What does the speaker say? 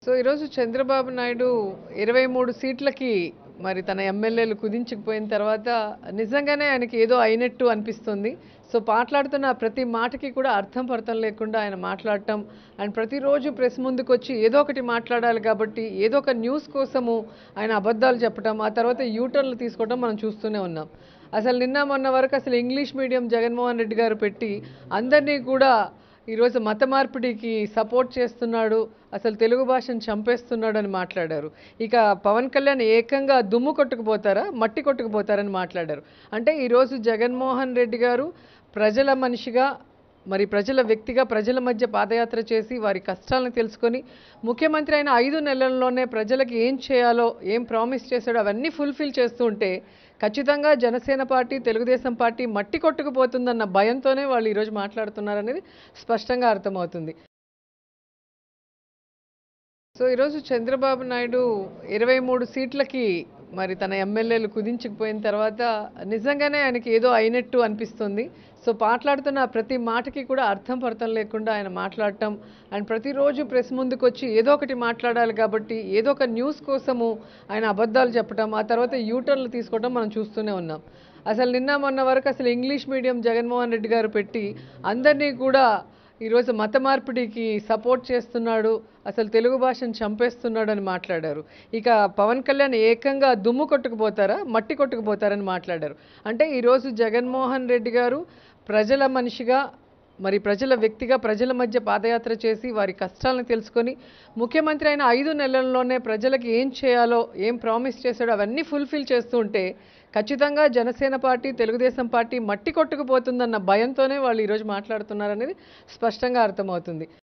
so ఈరోజు చంద్రబాబు నాయుడు ఇరవై మూడు సీట్లకి మరి తన ఎమ్మెల్యేలు కుదించుకుపోయిన తర్వాత నిజంగానే ఆయనకి ఏదో అయినట్టు అనిపిస్తుంది సో మాట్లాడుతున్న ప్రతి మాటకి కూడా అర్థం పర్థం లేకుండా ఆయన మాట్లాడటం అండ్ ప్రతిరోజు ప్రెస్ ముందుకు వచ్చి ఏదో ఒకటి మాట్లాడాలి కాబట్టి ఏదో ఒక న్యూస్ కోసము ఆయన అబద్ధాలు చెప్పడం ఆ తర్వాత యూటర్న్లు తీసుకోవడం మనం చూస్తూనే ఉన్నాం అసలు నిన్న మొన్న వరకు అసలు ఇంగ్లీష్ మీడియం జగన్మోహన్ రెడ్డి గారు పెట్టి అందరినీ కూడా ఈరోజు మత మార్పిడికి సపోర్ట్ చేస్తున్నాడు అసలు తెలుగు భాషను చంపేస్తున్నాడు అని మాట్లాడారు ఇక పవన్ కళ్యాణ్ ఏకంగా దుమ్ము కొట్టుకుపోతారా మట్టి కొట్టుకుపోతారని మాట్లాడారు అంటే ఈరోజు జగన్మోహన్ రెడ్డి గారు ప్రజల మనిషిగా మరి ప్రజల వ్యక్తిగా ప్రజల మధ్య పాదయాత్ర చేసి వారి కష్టాలను తెలుసుకొని ముఖ్యమంత్రి అయిన ఐదు నెలల్లోనే ప్రజలకు ఏం చేయాలో ఏం ప్రామిస్ చేశాడో అవన్నీ ఫుల్ఫిల్ చేస్తూ ఉంటే ఖచ్చితంగా జనసేన పార్టీ తెలుగుదేశం పార్టీ మట్టి కొట్టుకుపోతుందన్న భయంతోనే వాళ్ళు ఈరోజు మాట్లాడుతున్నారనేది స్పష్టంగా అర్థమవుతుంది సో ఈరోజు చంద్రబాబు నాయుడు ఇరవై మూడు సీట్లకి మరి తన ఎమ్మెల్యేలు కుదించుకుపోయిన తర్వాత నిజంగానే ఆయనకి ఏదో అయినట్టు అనిపిస్తుంది సో మాట్లాడుతున్న ప్రతి మాటకి కూడా అర్థం పర్థం లేకుండా ఆయన మాట్లాడటం అండ్ ప్రతిరోజు ప్రెస్ ముందుకు వచ్చి ఏదో ఒకటి మాట్లాడాలి కాబట్టి ఏదో ఒక న్యూస్ కోసము ఆయన అబద్ధాలు చెప్పడం ఆ తర్వాత యూటర్న్లు తీసుకోవడం మనం చూస్తూనే ఉన్నాం అసలు నిన్న మొన్న వరకు అసలు ఇంగ్లీష్ మీడియం జగన్మోహన్ రెడ్డి గారు పెట్టి అందరినీ కూడా ఈరోజు మత మార్పిడికి సపోర్ట్ చేస్తున్నాడు అసలు తెలుగు భాషను చంపేస్తున్నాడు అని మాట్లాడారు ఇక పవన్ కళ్యాణ్ ఏకంగా దుమ్ము కొట్టుకుపోతారా మట్టి కొట్టుకుపోతారని మాట్లాడారు అంటే ఈరోజు జగన్మోహన్ రెడ్డి గారు ప్రజల మనిషిగా మరి ప్రజల వ్యక్తిగా ప్రజల మధ్య పాదయాత్ర చేసి వారి కష్టాలను తెలుసుకొని ముఖ్యమంత్రి అయిన ఐదు నెలల్లోనే ప్రజలకు ఏం చేయాలో ఏం ప్రామిస్ చేశాడో అవన్నీ ఫుల్ఫిల్ చేస్తూ ఉంటే ఖచ్చితంగా జనసేన పార్టీ తెలుగుదేశం పార్టీ మట్టి కొట్టుకుపోతుందన్న భయంతోనే వాళ్ళు ఈరోజు మాట్లాడుతున్నారనేది స్పష్టంగా అర్థమవుతుంది